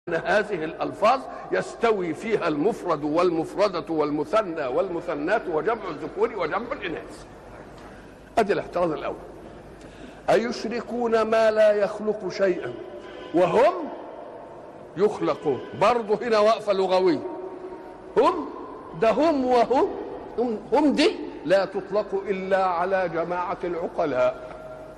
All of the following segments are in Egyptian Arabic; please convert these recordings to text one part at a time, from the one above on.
أن هذه الألفاظ يستوي فيها المفرد والمفردة والمثنى والمثنات وجمع الذكور وجمع الإناث أدي الاحتراز الأول أيشركون ما لا يخلق شيئا وهم يخلقون برضه هنا وقفة لغوية هم ده هم وهم هم, هم دي لا تطلق إلا على جماعة العقلاء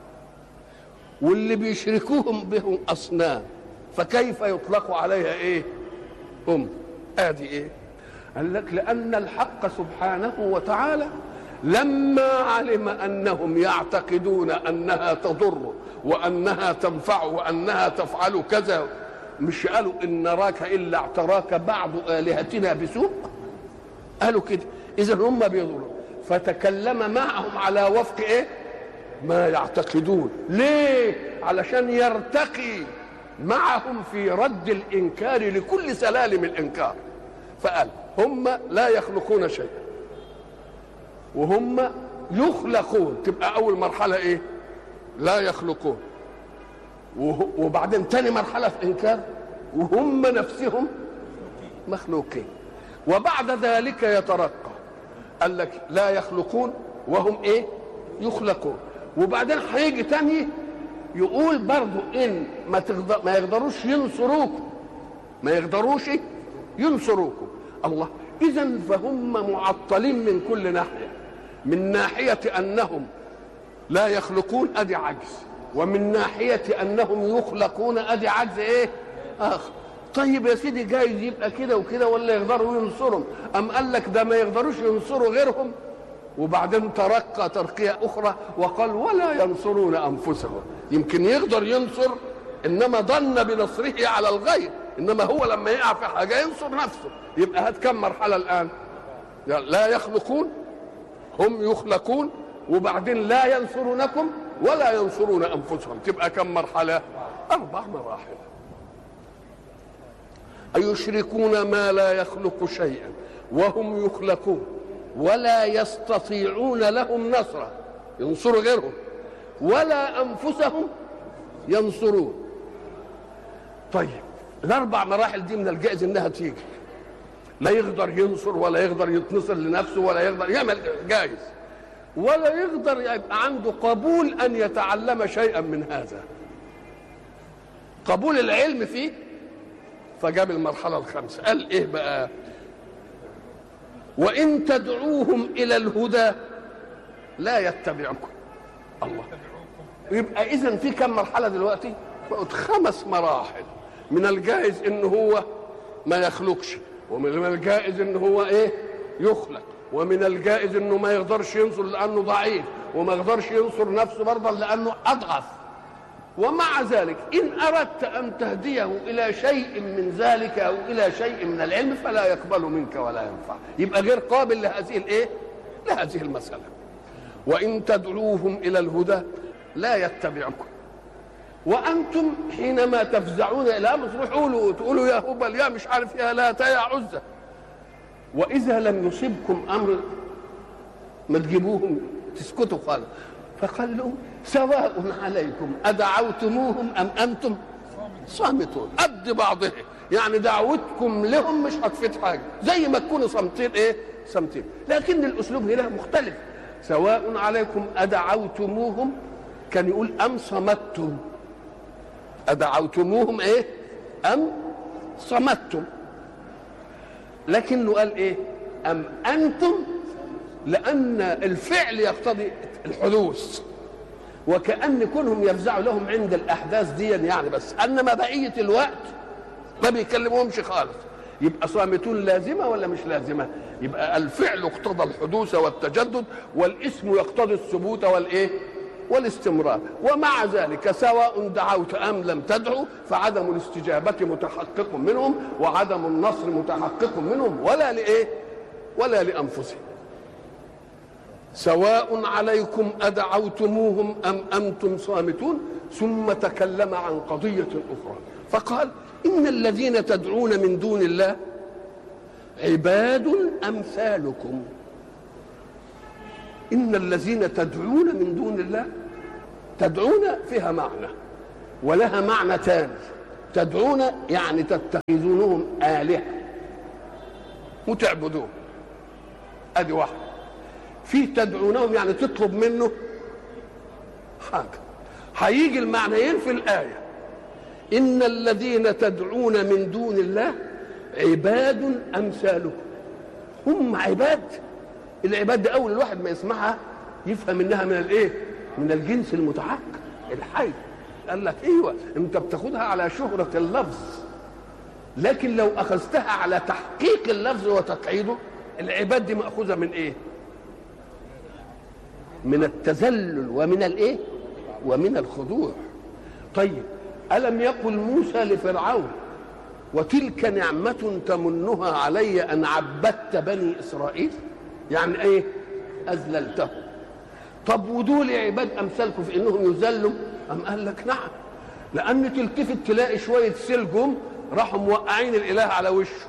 واللي بيشركوهم بهم أصنام فكيف يطلق عليها ايه هم ادي ايه قال لك لان الحق سبحانه وتعالى لما علم انهم يعتقدون انها تضر وانها تنفع وانها تفعل كذا مش قالوا ان نراك الا اعتراك بعض الهتنا بسوء قالوا كده اذا هم بيضروا فتكلم معهم على وفق ايه ما يعتقدون ليه علشان يرتقي معهم في رد الانكار لكل سلالم الانكار فقال هم لا يخلقون شيئا وهم يخلقون تبقى اول مرحله ايه لا يخلقون وبعدين تاني مرحله في انكار وهم نفسهم مخلوقين وبعد ذلك يترقى قال لك لا يخلقون وهم ايه يخلقون وبعدين هيجي تاني يقول برضو ان ما تقدر ما يقدروش ينصروكم ما يقدروش ينصروكم الله اذا فهم معطلين من كل ناحيه من ناحيه انهم لا يخلقون ادي عجز ومن ناحيه انهم يخلقون ادي عجز ايه اخر طيب يا سيدي جايز يبقى كده وكده ولا يقدروا ينصرهم ام قال لك ده ما يقدروش ينصروا غيرهم وبعدين ترقى ترقية أخرى وقال ولا ينصرون أنفسهم يمكن يقدر ينصر إنما ظن بنصره على الغير إنما هو لما يقع في حاجة ينصر نفسه يبقى هات كم مرحلة الآن لا يخلقون هم يخلقون وبعدين لا ينصرونكم ولا ينصرون أنفسهم تبقى كم مرحلة أربع مراحل أيشركون ما لا يخلق شيئا وهم يخلقون ولا يستطيعون لهم نصرا ينصروا غيرهم ولا انفسهم ينصرون طيب الاربع مراحل دي من الجائز انها تيجي لا يقدر ينصر ولا يقدر يتنصر لنفسه ولا يقدر يعمل جائز ولا يقدر يبقى عنده قبول ان يتعلم شيئا من هذا قبول العلم فيه فجاب المرحله الخامسه قال ايه بقى وإن تدعوهم إلى الهدى لا يتبعكم الله يبقى إذا في كم مرحلة دلوقتي؟ خمس مراحل من الجائز إن هو ما يخلقش ومن الجائز إن هو إيه؟ يخلق ومن الجائز إنه ما يقدرش ينصر لأنه ضعيف وما يقدرش ينصر نفسه برضه لأنه أضعف ومع ذلك إن أردت أن تهديه إلى شيء من ذلك أو إلى شيء من العلم فلا يقبل منك ولا ينفع يبقى غير قابل لهذه الإيه؟ لهذه المسألة وإن تدعوهم إلى الهدى لا يتبعكم وأنتم حينما تفزعون إلى أمر تقولوا تقولوا يا هبل يا مش عارف يا لا يا عزة وإذا لم يصبكم أمر ما تجيبوهم تسكتوا خالص فقال لهم سواء عليكم أدعوتموهم أم أنتم صامتون قد بعضهم يعني دعوتكم لهم مش هتفيد حاجة زي ما تكونوا صامتين إيه صامتين لكن الأسلوب هنا مختلف سواء عليكم أدعوتموهم كان يقول أم صمتم أدعوتموهم إيه أم صمتم لكنه قال إيه أم أنتم لأن الفعل يقتضي الحدوث وكأن كونهم يفزعوا لهم عند الأحداث دي يعني بس أنما بقية الوقت ما بيكلمهمش خالص يبقى صامتون لازمة ولا مش لازمة يبقى الفعل اقتضى الحدوث والتجدد والاسم يقتضي الثبوت والإيه والاستمرار ومع ذلك سواء دعوت أم لم تدعو فعدم الاستجابة متحقق منهم وعدم النصر متحقق منهم ولا لإيه ولا لأنفسهم سواء عليكم أدعوتموهم أم أنتم صامتون ثم تكلم عن قضية أخرى فقال إن الذين تدعون من دون الله عباد أمثالكم إن الذين تدعون من دون الله تدعون فيها معنى ولها معنى ثاني تدعون يعني تتخذونهم آلهة وتعبدون ادي واحد في تدعونهم يعني تطلب منه حاجة هيجي المعنيين في الآية إن الذين تدعون من دون الله عباد أمثالكم هم عباد العباد ده أول الواحد ما يسمعها يفهم إنها من الإيه؟ من الجنس المتعق الحي قال لك ايوه انت بتاخدها على شهرة اللفظ لكن لو اخذتها على تحقيق اللفظ وتقعيده العباد دي ماخوذه من ايه من التذلل ومن الايه ومن الخضوع طيب الم يقل موسى لفرعون وتلك نعمة تمنها علي أن عبدت بني إسرائيل يعني إيه أذللتهم طب ودول عباد أمثالكم في إنهم يذلوا أم قال لك نعم لأن تلتفت تلاقي شوية سلجم راحوا موقعين الإله على وشه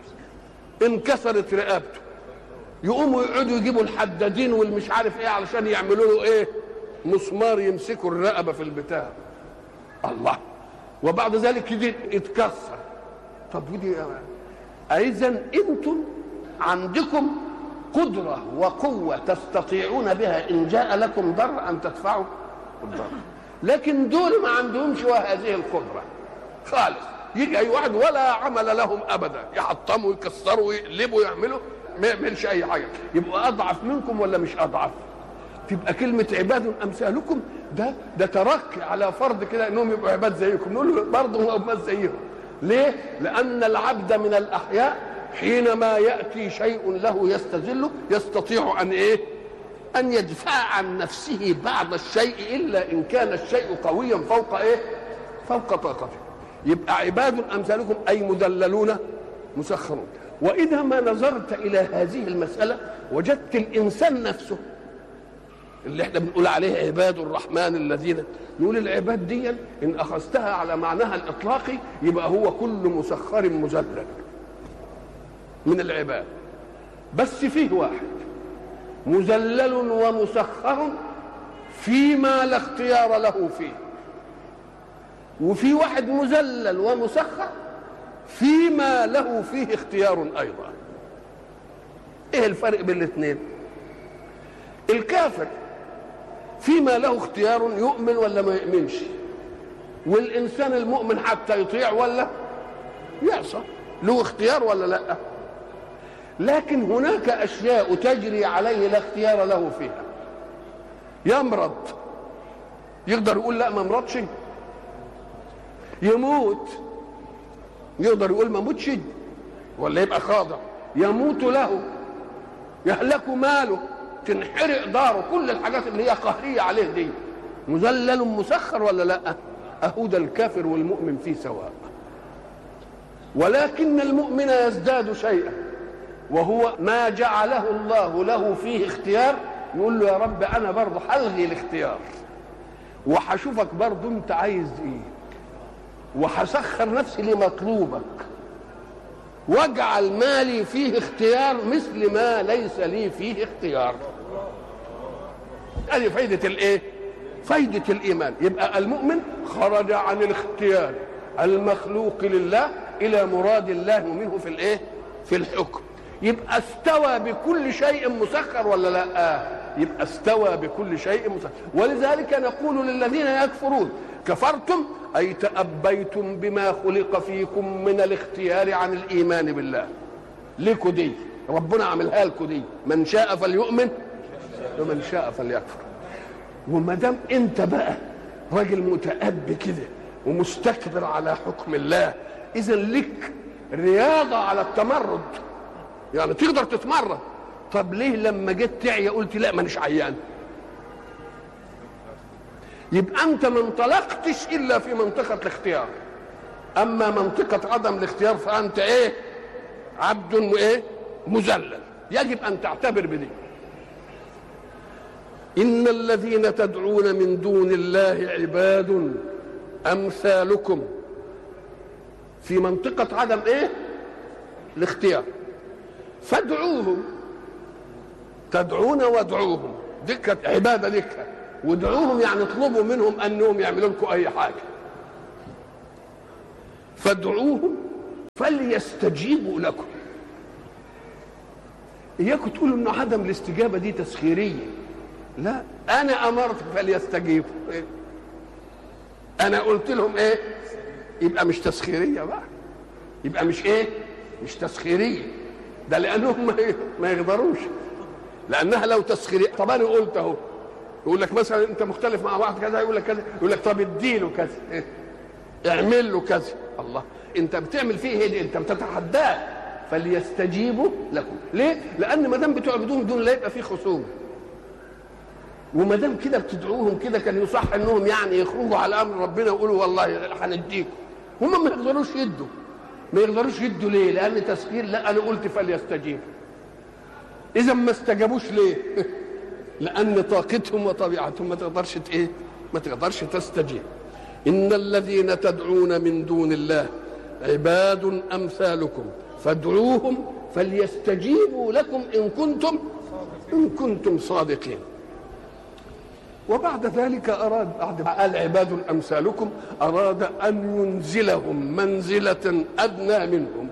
انكسرت رقبته يقوموا يقعدوا يجيبوا الحدادين والمش عارف ايه علشان يعملوا له ايه مسمار يمسكوا الرقبه في البتاع الله وبعد ذلك يجي يتكسر طب ودي اذا انتم عندكم قدره وقوه تستطيعون بها ان جاء لكم ضر ان تدفعوا الضر لكن دول ما عندهمش هذه القدره خالص يجي اي واحد ولا عمل لهم ابدا يحطموا يكسروا يقلبوا يعملوا ما يعملش اي حاجه يبقوا اضعف منكم ولا مش اضعف تبقى كلمة عباد أمثالكم ده ده ترك على فرض كده إنهم يبقوا عباد زيكم نقول برضه هم عباد زيهم ليه؟ لأن العبد من الأحياء حينما يأتي شيء له يستذله يستطيع أن إيه؟ أن يدفع عن نفسه بعض الشيء إلا إن كان الشيء قويا فوق إيه؟ فوق طاقته يبقى عباد أمثالكم أي مذللون مسخرون وإذا ما نظرت إلى هذه المسألة وجدت الإنسان نفسه اللي احنا بنقول عليه عباد الرحمن الذين نقول العباد دي ان اخذتها على معناها الاطلاقي يبقى هو كل مسخر مذلل من العباد بس فيه واحد مذلل ومسخر فيما لا اختيار له فيه وفي واحد مذلل ومسخر فيما له فيه اختيار ايضا ايه الفرق بين الاثنين الكافر فيما له اختيار يؤمن ولا ما يؤمنش والانسان المؤمن حتى يطيع ولا يعصى له اختيار ولا لا لكن هناك اشياء تجري عليه لا اختيار له فيها يمرض يقدر يقول لا ما مرضش يموت يقدر يقول ما موتش ولا يبقى خاضع يموت له يهلك ماله تنحرق داره كل الحاجات اللي هي قهريه عليه دي مذلل مسخر ولا لا اهو ده الكافر والمؤمن فيه سواء ولكن المؤمن يزداد شيئا وهو ما جعله الله له فيه اختيار يقول له يا رب انا برضه هلغي الاختيار وهشوفك برضه انت عايز ايه وهسخر نفسي لمطلوبك واجعل مالي فيه اختيار مثل ما ليس لي فيه اختيار هذه فايدة الايه فايدة الايمان يبقى المؤمن خرج عن الاختيار المخلوق لله الى مراد الله منه في الايه في الحكم يبقى استوى بكل شيء مسخر ولا لا يبقى استوى بكل شيء مسخر ولذلك نقول للذين يكفرون كفرتم اي تأبيتم بما خلق فيكم من الاختيار عن الايمان بالله لكم دي ربنا عملها لكم دي من شاء فليؤمن ومن شاء فليكفر وما دام انت بقى راجل متأب كده ومستكبر على حكم الله اذا لك رياضه على التمرد يعني تقدر تتمرد طب ليه لما جيت تعيا قلت لا مانيش عيان يبقى انت ما انطلقتش الا في منطقه الاختيار اما منطقه عدم الاختيار فانت ايه عبد وايه مذلل يجب ان تعتبر بدي ان الذين تدعون من دون الله عباد امثالكم في منطقه عدم ايه الاختيار فادعوهم تدعون وادعوهم دي كانت عباده لك وادعوهم يعني اطلبوا منهم انهم يعملوا لكم اي حاجه فادعوهم فليستجيبوا لكم اياكم تقولوا ان عدم الاستجابه دي تسخيريه لا انا امرت فليستجيبوا انا قلت لهم ايه يبقى مش تسخيريه بقى يبقى مش ايه مش تسخيريه ده لانهم ما يقدروش لانها لو تسخيريه طب انا قلت اهو يقول لك مثلا انت مختلف مع واحد كذا يقول لك كذا يقول لك طب اديله كذا إيه؟ اعمل له كذا الله انت بتعمل فيه ايه انت بتتحداه فليستجيبوا لكم ليه لان ما دام بتعبدوهم دون لا يبقى في خصومه وما دام كده بتدعوهم كده كان يصح انهم يعني يخرجوا على امر ربنا ويقولوا والله هنديكم هم ما يقدروش يدوا ما يقدروش يدوا ليه لان تسخير لا انا قلت فليستجيبوا اذا ما استجابوش ليه لان طاقتهم وطبيعتهم ما تقدرش ايه ما تقدرش تستجيب ان الذين تدعون من دون الله عباد امثالكم فادعوهم فليستجيبوا لكم ان كنتم ان كنتم صادقين وبعد ذلك اراد بعد ما قال عباد امثالكم اراد ان ينزلهم منزله ادنى منهم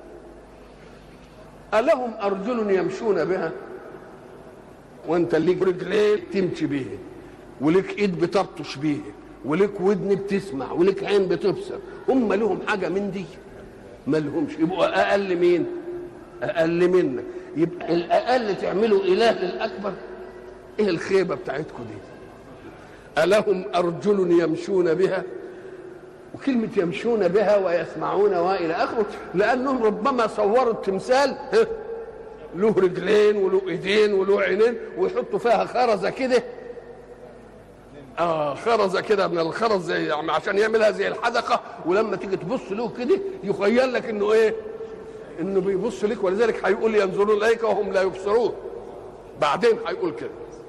الهم ارجل يمشون بها وانت ليك رجلين تمشي بيه وليك ايد بتبطش بيه وليك ودن بتسمع وليك عين بتبصر هم لهم حاجه من دي ما لهمش يبقوا اقل مين اقل منك يبقى الاقل تعملوا اله للاكبر ايه الخيبه بتاعتكم دي الهم ارجل يمشون بها وكلمة يمشون بها ويسمعون وإلى آخره لأنهم ربما صوروا التمثال له رجلين وله ايدين وله عينين ويحطوا فيها خرزه كده اه خرزه كده من الخرز زي يعني عشان يعملها زي الحدقه ولما تيجي تبص له كده يخيل لك انه ايه؟ انه بيبص لك ولذلك هيقول ينظرون اليك وهم لا يبصرون بعدين هيقول كده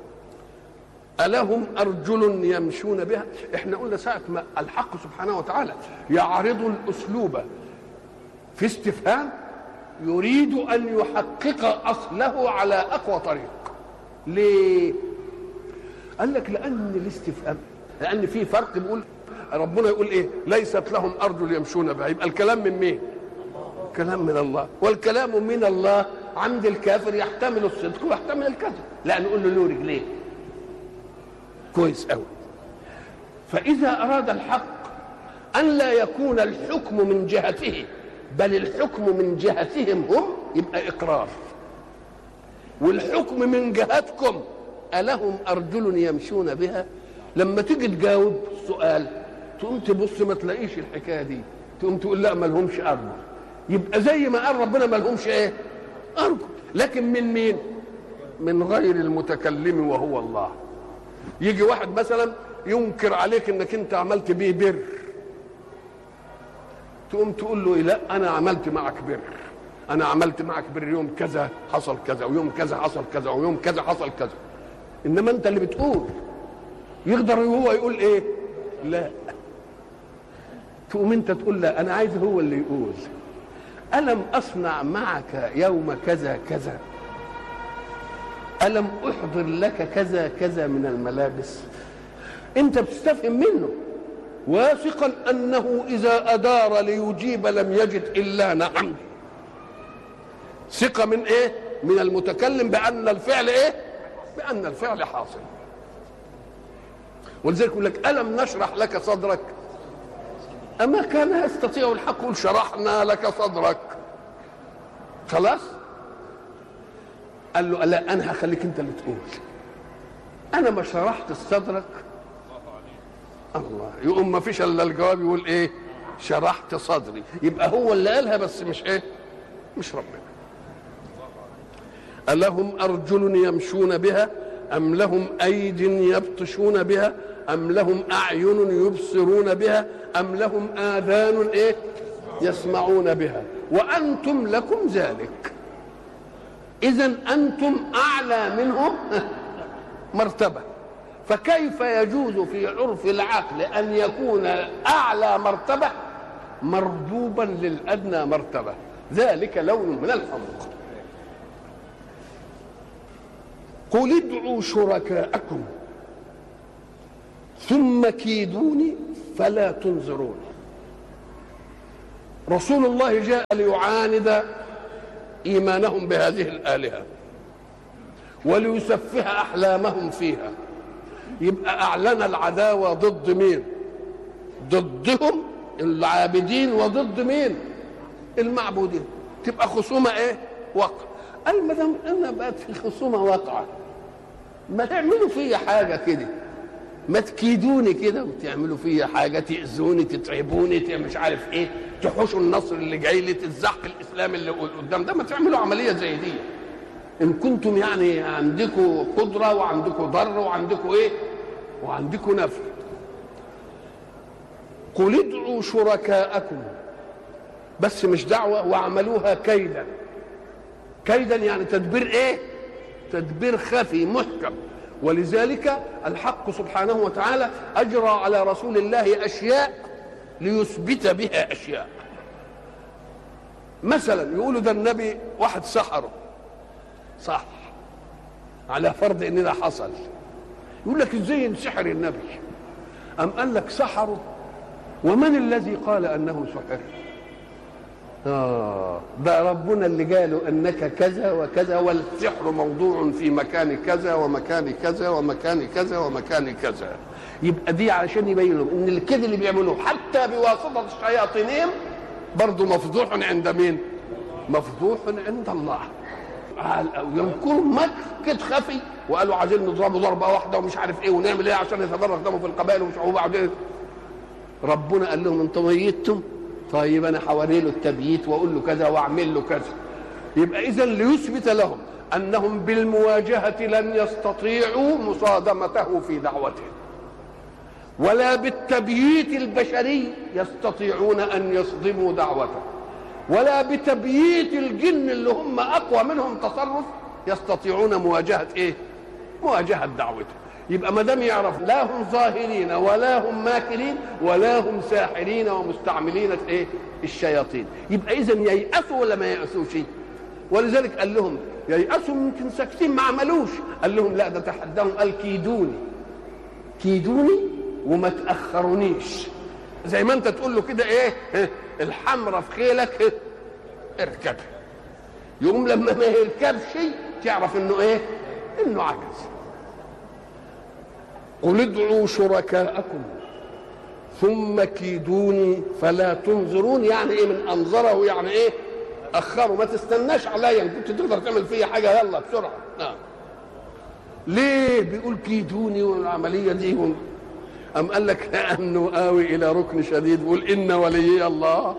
ألهم أرجل يمشون بها احنا قلنا ساعة ما الحق سبحانه وتعالى يعرض الأسلوب في استفهام يريد ان يحقق اصله على اقوى طريق ليه قال لك لان الاستفهام لان في فرق بيقول ربنا يقول ايه ليست لهم ارجل يمشون بها يبقى الكلام من مين كلام من الله والكلام من الله عند الكافر يحتمل الصدق ويحتمل الكذب لا نقول له له رجلين كويس قوي فاذا اراد الحق ان لا يكون الحكم من جهته بل الحكم من جهتهم هم يبقى اقرار والحكم من جهتكم الهم ارجل يمشون بها لما تيجي تجاوب السؤال تقوم تبص ما تلاقيش الحكايه دي تقوم تقول لا ما لهمش ارجل يبقى زي ما قال ربنا ما لهمش ايه ارجل لكن من مين من غير المتكلم وهو الله يجي واحد مثلا ينكر عليك انك انت عملت بيه بر تقوم تقول له لا انا عملت معك بر انا عملت معك بر يوم كذا حصل كذا ويوم كذا حصل كذا ويوم كذا حصل كذا انما انت اللي بتقول يقدر هو يقول ايه لا تقوم انت تقول لا انا عايز هو اللي يقول الم اصنع معك يوم كذا كذا الم احضر لك كذا كذا من الملابس انت بتستفهم منه واثقا انه اذا ادار ليجيب لم يجد الا نعم ثقه من ايه من المتكلم بان الفعل ايه بان الفعل حاصل ولذلك يقول لك الم نشرح لك صدرك اما كان يستطيع الحق يقول شرحنا لك صدرك خلاص قال له لا انا هخليك انت اللي تقول انا ما شرحت صدرك الله يقوم ما فيش الا الجواب يقول ايه شرحت صدري يبقى هو اللي قالها بس مش ايه مش ربنا ألهم أرجل يمشون بها أم لهم أيد يبطشون بها أم لهم أعين يبصرون بها أم لهم آذان إيه يسمعون بها وأنتم لكم ذلك إذا أنتم أعلى منهم مرتبة فكيف يجوز في عرف العقل ان يكون اعلى مرتبه مربوبا للادنى مرتبه ذلك لون من الحمق قل ادعوا شركاءكم ثم كيدوني فلا تنظرون رسول الله جاء ليعاند ايمانهم بهذه الالهه وليسفه احلامهم فيها يبقى اعلن العداوه ضد مين ضدهم العابدين وضد مين المعبودين تبقى خصومه ايه وقع قال ما دام انا بقت في خصومه واقعه ما تعملوا فيا حاجه كده ما تكيدوني كده وتعملوا فيا حاجه تاذوني تتعبوني مش عارف ايه تحوشوا النصر اللي جاي لي تزحق الاسلام اللي قدام ده ما تعملوا عمليه زي دي ان كنتم يعني عندكم قدره وعندكم ضر وعندكم ايه وعندكم نفع قل ادعوا شركاءكم بس مش دعوه واعملوها كيدا كيدا يعني تدبير ايه تدبير خفي محكم ولذلك الحق سبحانه وتعالى اجرى على رسول الله اشياء ليثبت بها اشياء مثلا يقولوا ده النبي واحد سحره صح على فرض ان ده حصل يقول لك ازاي ينسحر النبي ام قال لك سحره ومن الذي قال انه سحر آه ده ربنا اللي قالوا انك كذا وكذا والسحر موضوع في مكان كذا ومكان كذا ومكان كذا ومكان كذا يبقى دي علشان يبين لهم ان الكذب اللي بيعملوه حتى بواسطه شياطينهم برضه مفضوح عند مين؟ مفضوح عند الله ينكروا مكر كده خفي وقالوا عايزين نضربه ضربه واحده ومش عارف ايه ونعمل ايه عشان يتفرغ دمه في القبائل ومش وبعدين ربنا قال لهم انتم ميتم طيب انا حوالي له التبييت واقول له كذا واعمل له كذا يبقى اذا ليثبت لهم انهم بالمواجهه لن يستطيعوا مصادمته في دعوته ولا بالتبييت البشري يستطيعون ان يصدموا دعوته ولا بتبييت الجن اللي هم اقوى منهم تصرف يستطيعون مواجهه ايه مواجهه دعوته يبقى ما دام يعرف لا هم ظاهرين ولا هم ماكرين ولا هم ساحرين ومستعملين ايه الشياطين يبقى اذا ييأسوا ولا ما ييأسوش ولذلك قال لهم ييأسوا يمكن ساكتين ما عملوش قال لهم لا ده تحداهم قال كيدوني كيدوني وما تأخرونيش زي ما انت تقول له كده ايه الحمرة في خيلك اركب يقوم لما ما يركبش تعرف انه ايه انه عجز قل ادعوا شركاءكم ثم كيدوني فلا تنظرون يعني ايه من انظره يعني ايه اخروا ما تستناش عليا ان كنت تقدر تعمل فيا حاجه يلا بسرعه نعم ليه بيقول كيدوني والعمليه دي أم قال لك لأنه آوي إلى ركن شديد بيقول إن وليي الله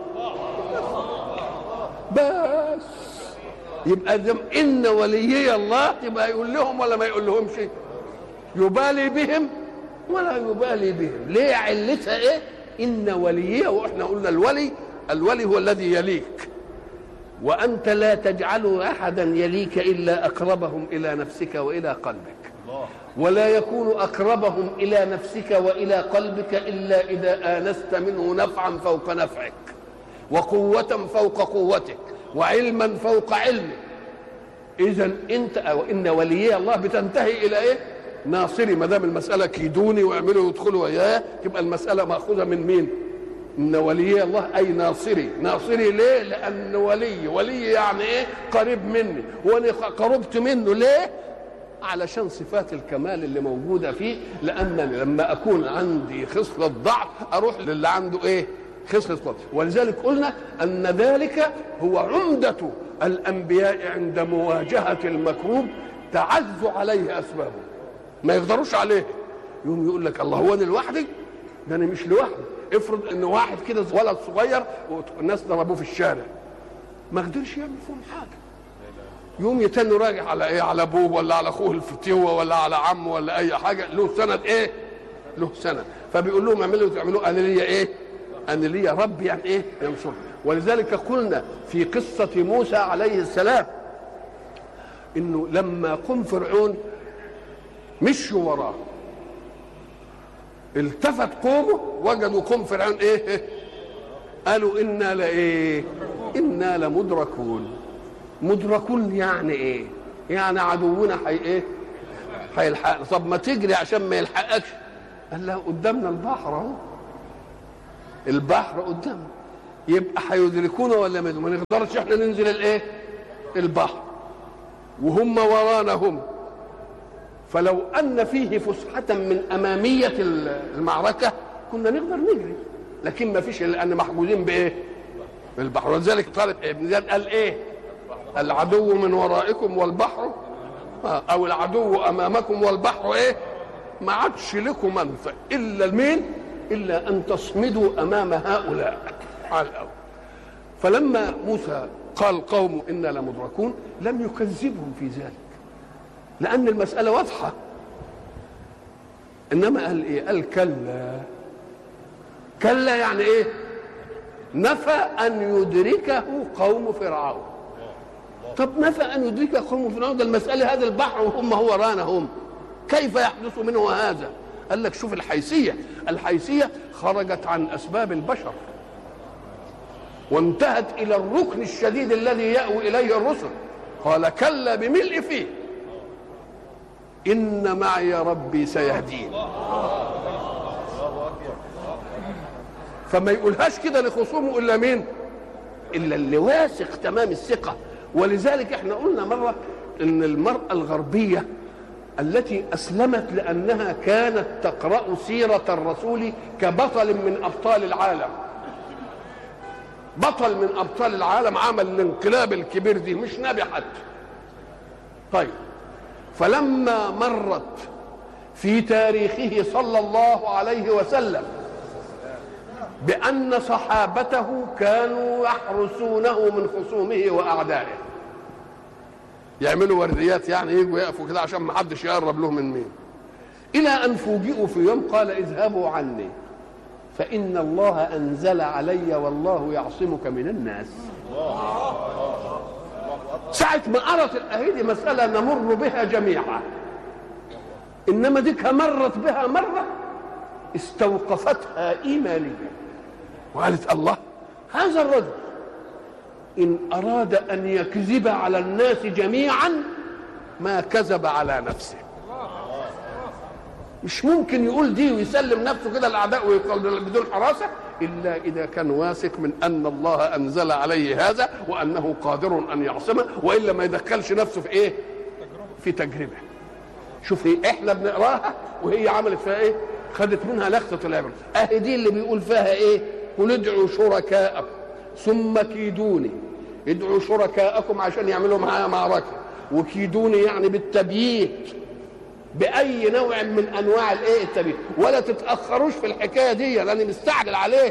بس يبقى دم إن وليي الله يبقى يقول لهم ولا ما يقول لهمش يبالي بهم ولا يبالي بهم ليه علتها ايه ان وليه واحنا قلنا الولي الولي هو الذي يليك وانت لا تجعل احدا يليك الا اقربهم الى نفسك والى قلبك ولا يكون اقربهم الى نفسك والى قلبك الا اذا انست منه نفعا فوق نفعك وقوه فوق قوتك وعلما فوق علمك اذا انت او ان وليي الله بتنتهي الى ايه ناصري ما دام المساله كيدوني واعملوا يدخلوا وياه تبقى المساله ماخوذه من مين؟ ان ولي الله اي ناصري ناصري ليه؟ لان ولي ولي يعني ايه؟ قريب مني وانا قربت منه ليه؟ علشان صفات الكمال اللي موجوده فيه لانني لما اكون عندي خصله ضعف اروح للي عنده ايه؟ خصله قوه ولذلك قلنا ان ذلك هو عمده الانبياء عند مواجهه المكروب تعز عليه اسبابه ما يقدروش عليه يقوم يقول لك الله هو انا لوحدي ده انا مش لوحدي افرض ان واحد كده ولد صغير والناس ضربوه في الشارع ما قدرش يعمل فيهم حاجه يقوم يتنوا راجع على ايه على ابوه ولا على اخوه الفتوه ولا على عمه ولا اي حاجه له سند ايه له سند فبيقول لهم اعملوا تعملوا انا ليا ايه انا ليا رب يعني ايه ينصر ولذلك قلنا في قصه موسى عليه السلام انه لما قم فرعون مشوا وراه التفت قومه وجدوا قوم فرعون ايه قالوا انا لايه انا لمدركون مدركون يعني ايه يعني عدونا حي ايه هيلحقنا طب ما تجري عشان ما يلحقكش قال له قدامنا البحر اهو البحر قدامنا يبقى هيدركونا ولا ما ما نقدرش احنا ننزل الايه البحر وهم ورانا هم فلو ان فيه فسحه من اماميه المعركه كنا نقدر نجري لكن ما فيش لان محجوزين بايه بالبحر ولذلك طارق ابن زياد قال ايه العدو من ورائكم والبحر آه، او العدو امامكم والبحر ايه ما عادش لكم منفع الا المين الا ان تصمدوا امام هؤلاء على الاول فلما موسى قال قوم انا لمدركون لم يكذبهم في ذلك لان المساله واضحه انما قال ايه قال كلا كلا يعني ايه نفى ان يدركه قوم فرعون طب نفى ان يدركه قوم فرعون ده المساله هذا البحر وهم هو رانا هم كيف يحدث منه هذا قال لك شوف الحيثيه الحيثيه خرجت عن اسباب البشر وانتهت الى الركن الشديد الذي ياوي اليه الرسل قال كلا بملء فيه ان معي ربي سيهدين فما يقولهاش كده لخصومه الا مين الا اللي واثق تمام الثقه ولذلك احنا قلنا مره ان المراه الغربيه التي اسلمت لانها كانت تقرا سيره الرسول كبطل من ابطال العالم بطل من ابطال العالم عمل الانقلاب الكبير دي مش نبي حتى طيب فلما مرت في تاريخه صلى الله عليه وسلم بأن صحابته كانوا يحرسونه من خصومه وأعدائه يعملوا ورديات يعني يجوا يقفوا كده عشان ما حدش يقرب له من مين إلى أن فوجئوا في يوم قال اذهبوا عني فإن الله أنزل علي والله يعصمك من الناس ساعة ما أرت الأهيدي مسألة نمر بها جميعا إنما ديك مرت بها مرة استوقفتها إيمانيا وقالت الله هذا الرجل إن أراد أن يكذب على الناس جميعا ما كذب على نفسه مش ممكن يقول دي ويسلم نفسه كده الاعداء ويقول بدون حراسه الا اذا كان واثق من ان الله انزل عليه هذا وانه قادر ان يعصمه والا ما يدخلش نفسه في ايه؟ في تجربه. شوف هي احنا بنقراها وهي عملت فيها ايه؟ خدت منها لخطه العبره، اهي دي اللي بيقول فيها ايه؟ قل ادعوا شركاءكم ثم كيدوني ادعوا شركاءكم عشان يعملوا معايا معركه وكيدوني يعني بالتبييت باي نوع من انواع الايه التبييت ولا تتاخروش في الحكايه دي لاني مستعجل عليه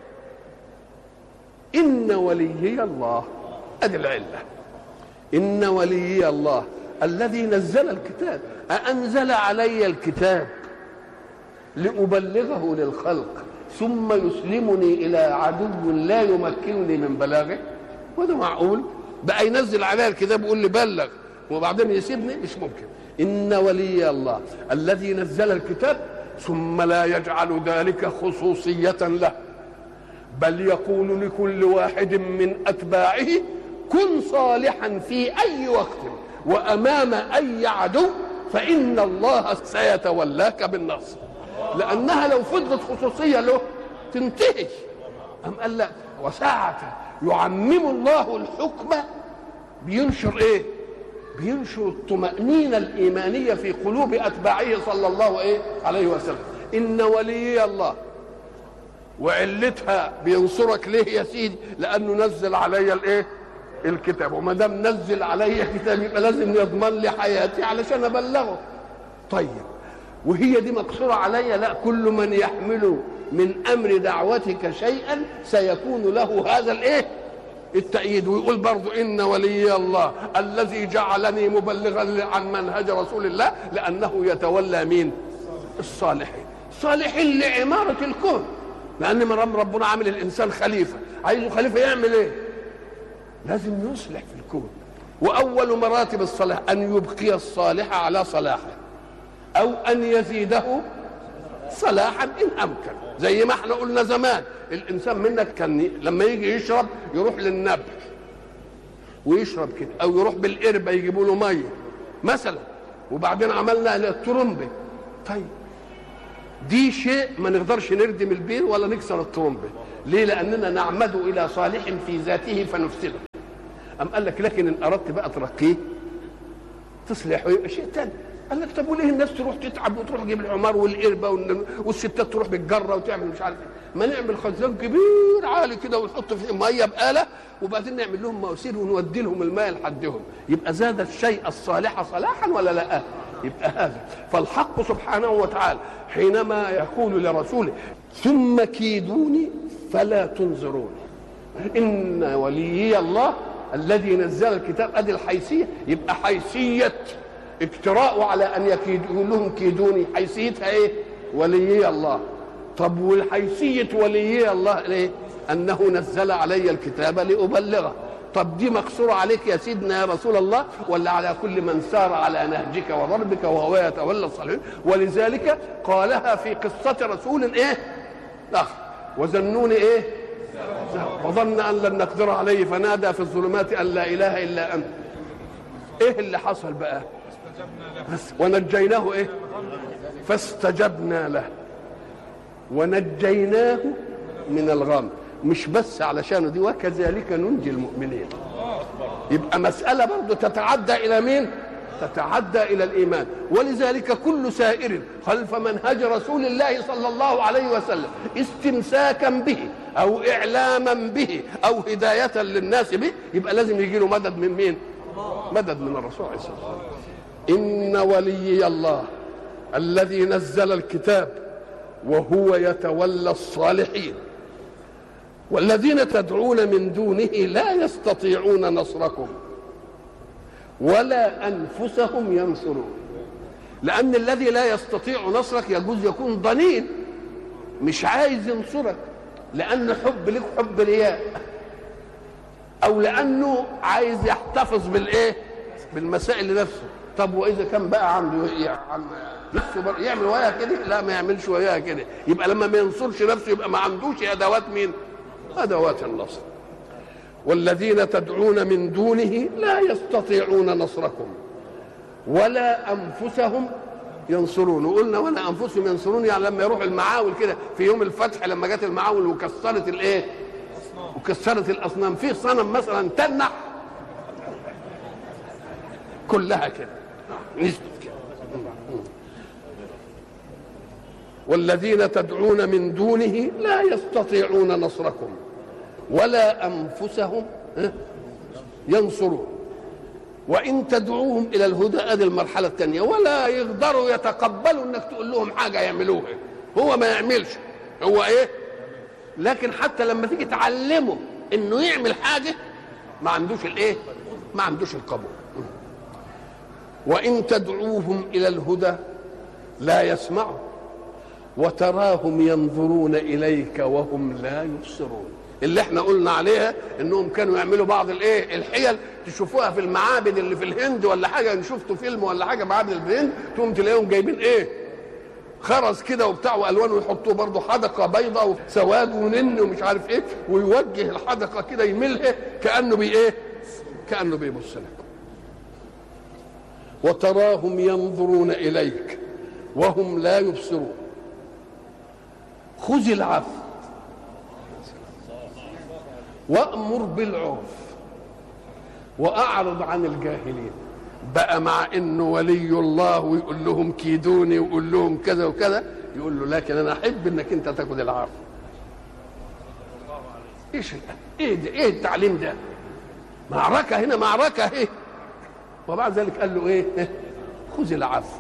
ان وليي الله ادي العله ان وليي الله الذي نزل الكتاب أأنزل علي الكتاب لأبلغه للخلق ثم يسلمني إلى عدو لا يمكنني من بلاغه وده معقول بقى ينزل علي الكتاب ويقول لي بلغ وبعدين يسيبني مش ممكن إن ولي الله الذي نزل الكتاب ثم لا يجعل ذلك خصوصية له بل يقول لكل واحد من أتباعه كن صالحا في أي وقت وأمام أي عدو فإن الله سيتولاك بالنصر لأنها لو فضلت خصوصية له تنتهي أم قال لا وساعة يعمم الله الحكم بينشر إيه بينشر الطمأنينة الإيمانية في قلوب أتباعه صلى الله إيه عليه وسلم إن ولي الله وعلتها بينصرك ليه يا سيدي لأنه نزل علي الإيه الكتاب وما دام نزل علي كتاب يبقى لازم يضمن لي حياتي علشان ابلغه طيب وهي دي مقصوره علي لا كل من يحمل من امر دعوتك شيئا سيكون له هذا الايه التأييد ويقول برضو إن ولي الله الذي جعلني مبلغا عن منهج رسول الله لأنه يتولى مين الصالحين صالحين لعمارة الكون لأن مرام ربنا عامل الإنسان خليفة عايزه خليفة يعمل إيه لازم يصلح في الكون واول مراتب الصلاح ان يبقي الصالح على صلاحه او ان يزيده صلاحا ان امكن زي ما احنا قلنا زمان الانسان منك كان لما يجي يشرب يروح للنبع ويشرب كده او يروح بالقربه يجيبوا له ميه مثلا وبعدين عملنا الترمبه طيب دي شيء ما نقدرش نردم البير ولا نكسر الطرمبه ليه لاننا نعمد الى صالح في ذاته فنفسده ام قال لك لكن ان اردت بقى ترقيه تصلحه يبقى شيء تاني قال لك طب وليه الناس تروح تتعب وتروح تجيب الحمار والقربه والستات تروح بالجره وتعمل مش عارف ما نعمل خزان كبير عالي كده ونحط فيه ميه بآله وبعدين نعمل لهم مواسير ونودي لهم الماء لحدهم يبقى زاد الشيء الصالح صلاحا ولا لا؟ يبقى هذا فالحق سبحانه وتعالى حينما يقول لرسوله ثم كيدوني فلا تنظرون ان وليي الله الذي نزل الكتاب ادي الحيثيه يبقى حيثيه اجتراءه على ان يكيد يقول لهم كيدوني حيثيتها ايه؟ وليي الله طب والحيثيه وليي الله ليه؟ انه نزل علي الكتاب لابلغه طب دي مقصورة عليك يا سيدنا يا رسول الله ولا على كل من سار على نهجك وضربك وهو يتولى الصالحين ولذلك قالها في قصة رسول ايه؟ آخر وظنون ايه؟ وظن ان لن نقدر عليه فنادى في الظلمات ان لا اله الا انت ايه اللي حصل بقى؟ بس ونجيناه ايه؟ فاستجبنا له ونجيناه من الغم مش بس علشانه دي وكذلك ننجي المؤمنين يبقى مسألة برضه تتعدى إلى مين؟ تتعدى إلى الإيمان ولذلك كل سائر خلف منهج رسول الله صلى الله عليه وسلم استمساكا به أو إعلاما به أو هداية للناس به يبقى لازم يجي له مدد من مين؟ مدد من الرسول عليه الصلاة والسلام إن وليي الله الذي نزل الكتاب وهو يتولى الصالحين والذين تدعون من دونه لا يستطيعون نصركم ولا انفسهم ينصرون لان الذي لا يستطيع نصرك يجوز يكون ضنين مش عايز ينصرك لان حب لك حب رياء او لانه عايز يحتفظ بالايه بالمسائل لنفسه طب واذا كان بقى عنده نفسه يعمل وياها كده لا ما يعملش وياها كده يبقى لما ما ينصرش نفسه يبقى ما عندوش ادوات مين ادوات النصر والذين تدعون من دونه لا يستطيعون نصركم ولا انفسهم ينصرون وقلنا ولا انفسهم ينصرون يعني لما يروح المعاول كده في يوم الفتح لما جت المعاول وكسرت الايه وكسرت الاصنام في صنم مثلا تنح كلها كده نزلت كده والذين تدعون من دونه لا يستطيعون نصركم ولا انفسهم ينصرون وان تدعوهم الى الهدى ادي المرحله الثانيه ولا يقدروا يتقبلوا انك تقول لهم حاجه يعملوها هو ما يعملش هو ايه لكن حتى لما تيجي تعلمه انه يعمل حاجه ما عندوش الايه ما عندوش القبول وان تدعوهم الى الهدى لا يسمعوا وتراهم ينظرون اليك وهم لا يبصرون اللي احنا قلنا عليها انهم كانوا يعملوا بعض الايه الحيل تشوفوها في المعابد اللي في الهند ولا حاجه ان شفتوا فيلم ولا حاجه معابد الهند تقوم تلاقيهم جايبين ايه خرز كده وبتاع والوان ويحطوه برضه حدقه بيضاء وسواد ونن ومش عارف ايه ويوجه الحدقه كده يملها كانه بي ايه كانه بيبص لك وتراهم ينظرون اليك وهم لا يبصرون خذ العفو وامر بالعرف واعرض عن الجاهلين بقى مع انه ولي الله ويقول لهم كيدوني ويقول لهم كذا وكذا يقول له لكن انا احب انك انت تاخذ العفو ايش ايه ده ايه التعليم ده معركه هنا معركه ايه وبعد ذلك قال له ايه خذ العفو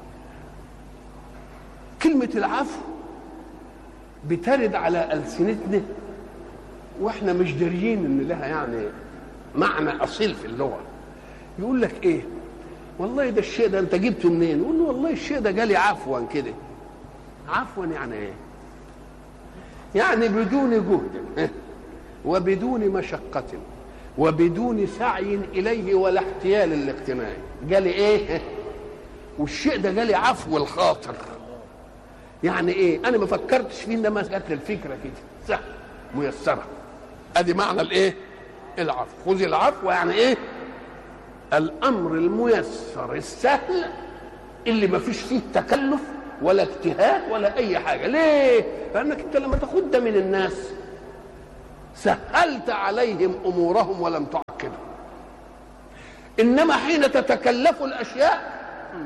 كلمه العفو بترد على ألسنتنا واحنا مش داريين ان لها يعني معنى اصيل في اللغه يقول لك ايه والله ده الشيء ده انت جبته منين يقول له والله الشيء ده جالي عفوا كده عفوا يعني ايه يعني بدون جهد وبدون مشقة وبدون سعي إليه ولا احتيال الاقتناع جالي إيه والشيء ده جالي عفو الخاطر يعني ايه انا ما فكرتش فيه انما جات لي الفكره كده سهل ميسره ادي معنى الايه العفو خذ العفو يعني ايه الامر الميسر السهل اللي ما فيش فيه تكلف ولا اجتهاد ولا اي حاجه ليه لانك انت لما تاخد ده من الناس سهلت عليهم امورهم ولم تعقدهم انما حين تتكلف الاشياء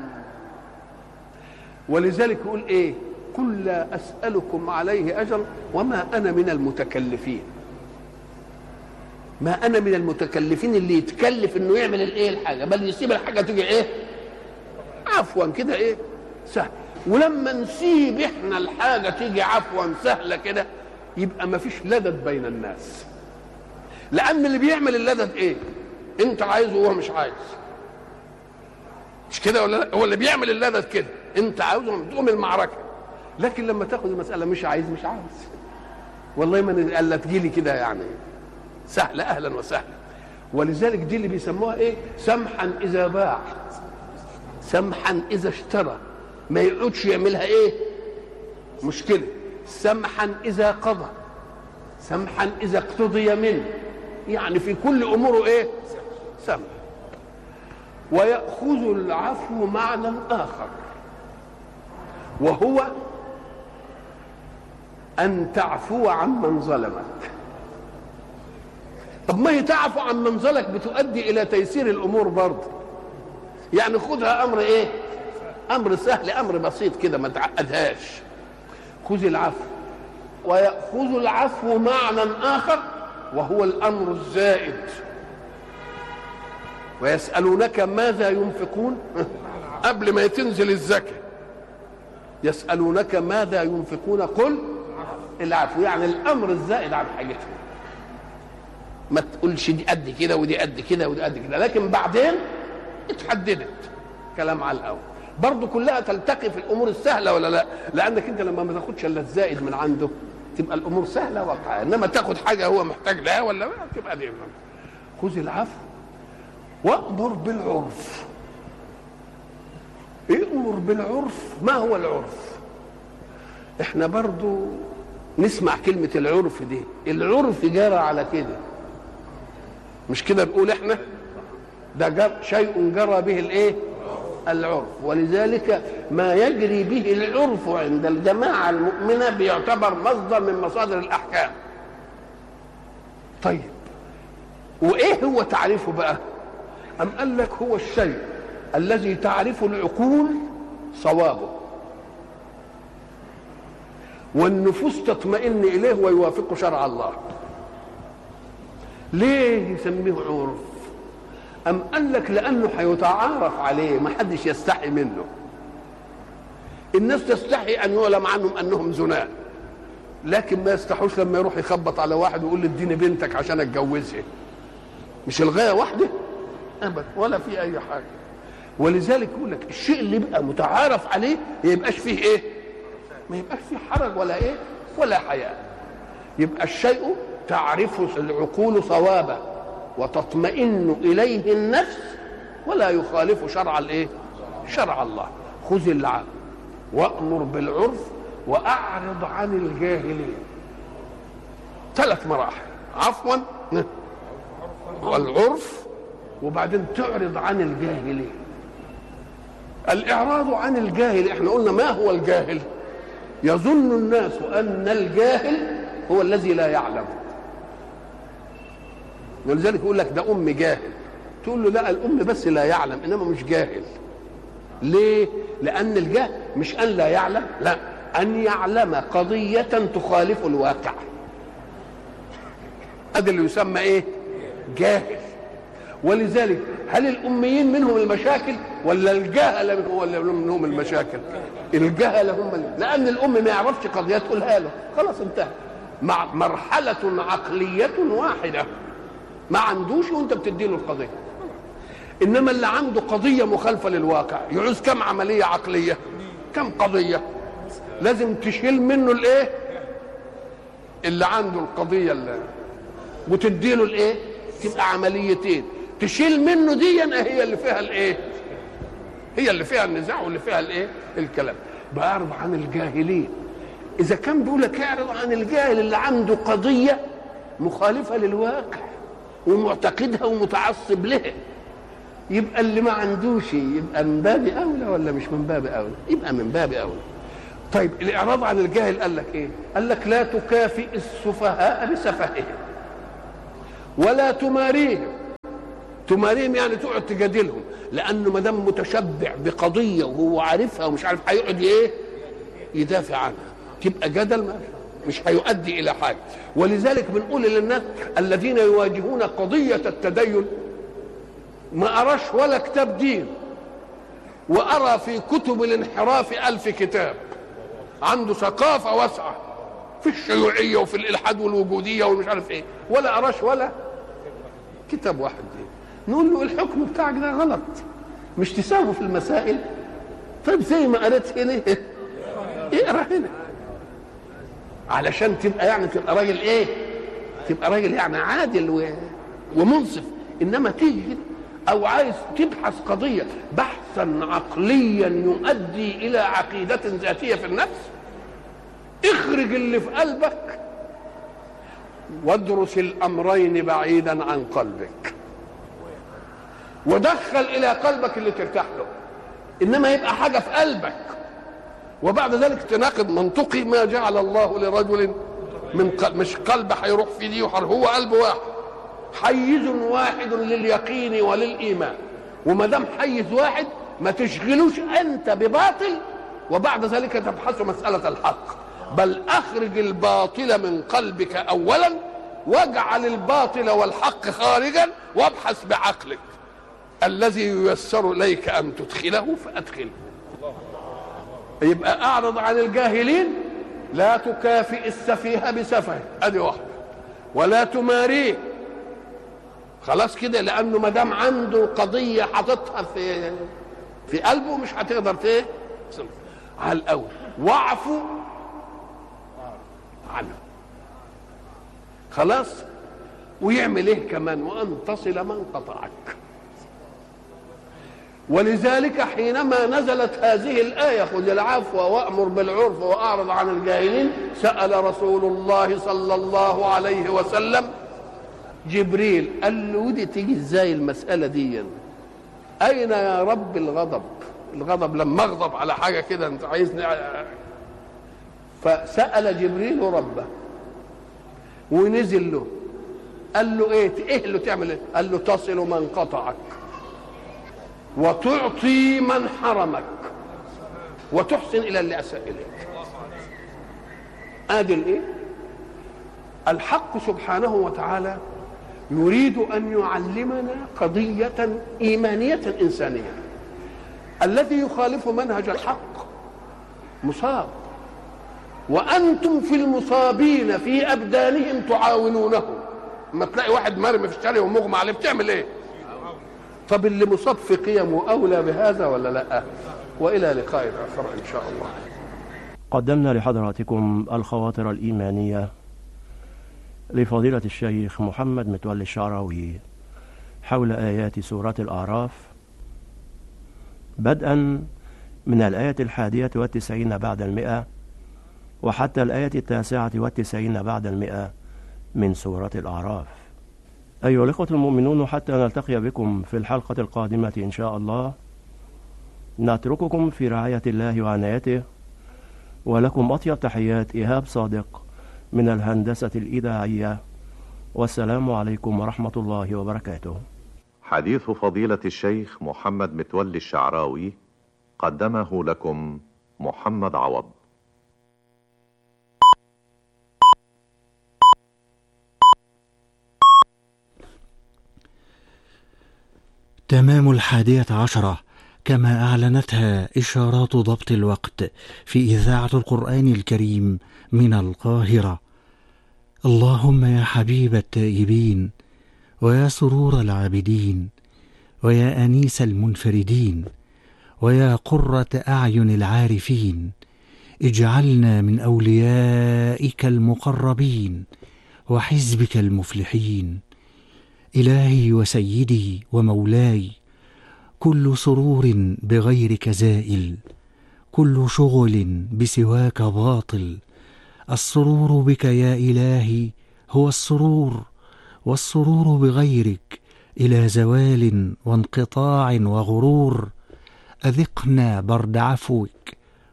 ولذلك يقول ايه قل لا اسالكم عليه اجرا وما انا من المتكلفين ما انا من المتكلفين اللي يتكلف انه يعمل الايه الحاجه بل يسيب الحاجه تيجي ايه عفوا كده ايه سهل ولما نسيب احنا الحاجه تيجي عفوا سهله كده يبقى ما فيش لدد بين الناس لان اللي بيعمل اللدد ايه انت عايزه وهو مش عايز مش كده ولا لا هو اللي بيعمل اللدد كده انت عاوزه تقوم المعركه لكن لما تاخد المساله مش عايز مش عايز والله ما الا تجيلي كده يعني سهله اهلا وسهلا ولذلك دي اللي بيسموها ايه سمحا اذا باع سمحا اذا اشترى ما يقعدش يعملها ايه مشكله سمحا اذا قضى سمحا اذا اقتضي منه يعني في كل اموره ايه سمح ويأخذ العفو معنى آخر وهو أن تعفو عمن ظلمك طب ما هي تعفو عن من ظلمك بتؤدي إلى تيسير الأمور برضه يعني خذها أمر إيه أمر سهل أمر بسيط كده ما تعقدهاش خذ العفو ويأخذ العفو معنى آخر وهو الأمر الزائد ويسألونك ماذا ينفقون قبل ما تنزل الزكاة يسألونك ماذا ينفقون قل العفو يعني الأمر الزائد عن حاجتهم ما تقولش دي قد كده ودي قد كده ودي قد كده لكن بعدين اتحددت كلام على الأول برضه كلها تلتقي في الأمور السهلة ولا لا لأنك أنت لما ما تاخدش إلا الزائد من عنده تبقى الأمور سهلة واقعة إنما تاخد حاجة هو محتاج لها ولا لا تبقى دي خذ العفو وامر بالعرف امر بالعرف ما هو العرف احنا برضو نسمع كلمة العرف دي العرف جرى على كده مش كده نقول احنا ده جر شيء جرى به الايه العرف ولذلك ما يجري به العرف عند الجماعة المؤمنة بيعتبر مصدر من مصادر الأحكام طيب وإيه هو تعريفه بقى أم قال لك هو الشيء الذي تعرف العقول صوابه والنفوس تطمئن إليه ويوافق شرع الله ليه يسميه عرف أم قال لك لأنه هيتعارف عليه ما حدش يستحي منه الناس تستحي أن يعلم عنهم أنهم زناء لكن ما يستحوش لما يروح يخبط على واحد ويقول له اديني بنتك عشان اتجوزها مش الغايه واحده ابدا ولا في اي حاجه ولذلك يقول لك الشيء اللي يبقى متعارف عليه ما يبقاش فيه ايه ما يبقاش فيه حرج ولا ايه ولا حياء يبقى الشيء تعرف العقول صوابه وتطمئن اليه النفس ولا يخالف شرع الايه شرع الله خذ العفو وامر بالعرف واعرض عن الجاهلين ثلاث مراحل عفوا والعرف وبعدين تعرض عن الجاهلين الاعراض عن الجاهل احنا قلنا ما هو الجاهل يظن الناس ان الجاهل هو الذي لا يعلم ولذلك يقول لك ده ام جاهل تقول له لا الام بس لا يعلم انما مش جاهل ليه لان الجهل مش ان لا يعلم لا ان يعلم قضيه تخالف الواقع هذا اللي يسمى ايه جاهل ولذلك هل الاميين منهم المشاكل ولا الجهله منهم ولا منهم المشاكل الجهله هم اللي. لان الام ما يعرفش قضيه تقولها له خلاص انتهى مع مرحله عقليه واحده ما عندوش وانت بتدي له القضيه انما اللي عنده قضيه مخالفه للواقع يعوز كم عمليه عقليه كم قضيه لازم تشيل منه الايه اللي عنده القضيه اللي وتدي له الايه تبقى عمليتين تشيل منه دي هي اللي فيها الايه هي اللي فيها النزاع واللي فيها الايه الكلام بعرض عن الجاهلين اذا كان بيقول لك اعرض عن الجاهل اللي عنده قضيه مخالفه للواقع ومعتقدها ومتعصب لها يبقى اللي ما عندوش يبقى من باب اولى ولا مش من باب اولى يبقى من باب اولى طيب الاعراض عن الجاهل قال لك ايه قال لك لا تكافئ السفهاء بسفههم ولا تماريهم تماريهم يعني تقعد تجادلهم لانه ما دام متشبع بقضيه وهو عارفها ومش عارف هيقعد ايه يدافع عنها تبقى جدل ما مش هيؤدي الى حاجه ولذلك بنقول للناس الذين يواجهون قضيه التدين ما اراش ولا كتاب دين وارى في كتب الانحراف الف كتاب عنده ثقافه واسعه في الشيوعيه وفي الالحاد والوجوديه ومش عارف ايه ولا اراش ولا كتاب واحد دين نقول له الحكم بتاعك ده غلط مش تساوي في المسائل طيب زي ما قريت هنا اقرا هنا علشان تبقى يعني تبقى راجل ايه تبقى راجل يعني عادل و... ومنصف انما تيجي او عايز تبحث قضيه بحثا عقليا يؤدي الى عقيده ذاتيه في النفس اخرج اللي في قلبك وادرس الامرين بعيدا عن قلبك ودخل الى قلبك اللي ترتاح له انما يبقى حاجه في قلبك وبعد ذلك تناقض منطقي ما جعل الله لرجل من قلب مش قلب هيروح في دي وحر هو قلب واحد حيز واحد لليقين وللايمان وما دام حيز واحد ما تشغلوش انت بباطل وبعد ذلك تبحث مساله الحق بل اخرج الباطل من قلبك اولا واجعل الباطل والحق خارجا وابحث بعقلك الذي ييسر اليك ان تدخله فادخله يبقى اعرض عن الجاهلين لا تكافئ السفيه بسفه ادي واحده ولا تماريه خلاص كده لانه ما دام عنده قضيه حاططها في في قلبه مش هتقدر ايه على الاول واعفو عنه خلاص ويعمل ايه كمان وان تصل من قطعك ولذلك حينما نزلت هذه الآية خذ العفو وأمر بالعرف وأعرض عن الجاهلين سأل رسول الله صلى الله عليه وسلم جبريل قال له ودي تيجي ازاي المسألة دي أين يا رب الغضب الغضب لما أغضب على حاجة كده أنت عايزني فسأل جبريل ربه ونزل له قال له ايه ايه اللي تعمل ايه قال له تصل من قطعك وتعطي من حرمك وتحسن الى اللي اساء اليك ادي الايه الحق سبحانه وتعالى يريد ان يعلمنا قضيه ايمانيه انسانيه الذي يخالف منهج الحق مصاب وانتم في المصابين في ابدانهم تعاونونه اما تلاقي واحد مرمي في الشارع ومغمى عليه بتعمل ايه طب اللي مصاب في قيمه اولى بهذا ولا لا والى لقاء اخر ان شاء الله قدمنا لحضراتكم الخواطر الإيمانية لفضيلة الشيخ محمد متولي الشعراوي حول آيات سورة الأعراف بدءا من الآية الحادية والتسعين بعد المئة وحتى الآية التاسعة والتسعين بعد المئة من سورة الأعراف أيها الإخوة المؤمنون حتى نلتقي بكم في الحلقة القادمة إن شاء الله نترككم في رعاية الله وعنايته ولكم أطيب تحيات إيهاب صادق من الهندسة الإذاعية والسلام عليكم ورحمة الله وبركاته حديث فضيلة الشيخ محمد متولي الشعراوي قدمه لكم محمد عوض تمام الحادية عشرة كما أعلنتها إشارات ضبط الوقت في إذاعة القرآن الكريم من القاهرة اللهم يا حبيب التائبين ويا سرور العابدين ويا أنيس المنفردين ويا قرة أعين العارفين اجعلنا من أوليائك المقربين وحزبك المفلحين إلهي وسيدي ومولاي كل سرور بغيرك زائل كل شغل بسواك باطل السرور بك يا إلهي هو السرور والسرور بغيرك إلى زوال وانقطاع وغرور أذقنا برد عفوك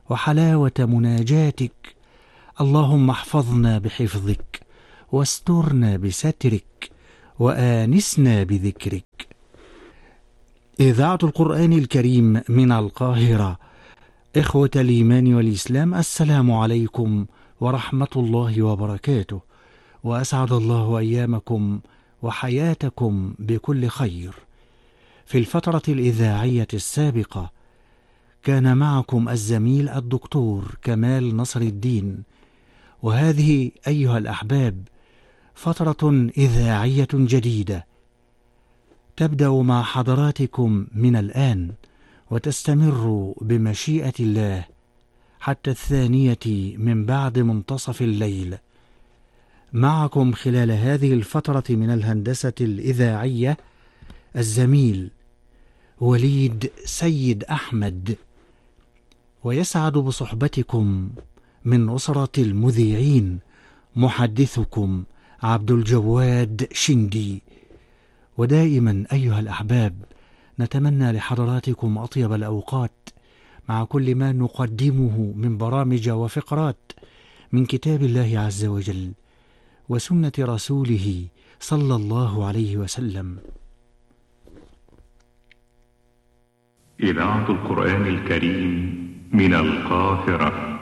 وحلاوه مناجاتك اللهم احفظنا بحفظك واسترنا بسترك وانسنا بذكرك اذاعه القران الكريم من القاهره اخوه الايمان والاسلام السلام عليكم ورحمه الله وبركاته واسعد الله ايامكم وحياتكم بكل خير في الفتره الاذاعيه السابقه كان معكم الزميل الدكتور كمال نصر الدين وهذه ايها الاحباب فتره اذاعيه جديده تبدا مع حضراتكم من الان وتستمر بمشيئه الله حتى الثانيه من بعد منتصف الليل معكم خلال هذه الفتره من الهندسه الاذاعيه الزميل وليد سيد احمد ويسعد بصحبتكم من اسره المذيعين محدثكم عبد الجواد شندي ودائما ايها الاحباب نتمنى لحضراتكم اطيب الاوقات مع كل ما نقدمه من برامج وفقرات من كتاب الله عز وجل وسنه رسوله صلى الله عليه وسلم إذاعة القرآن الكريم من القاهرة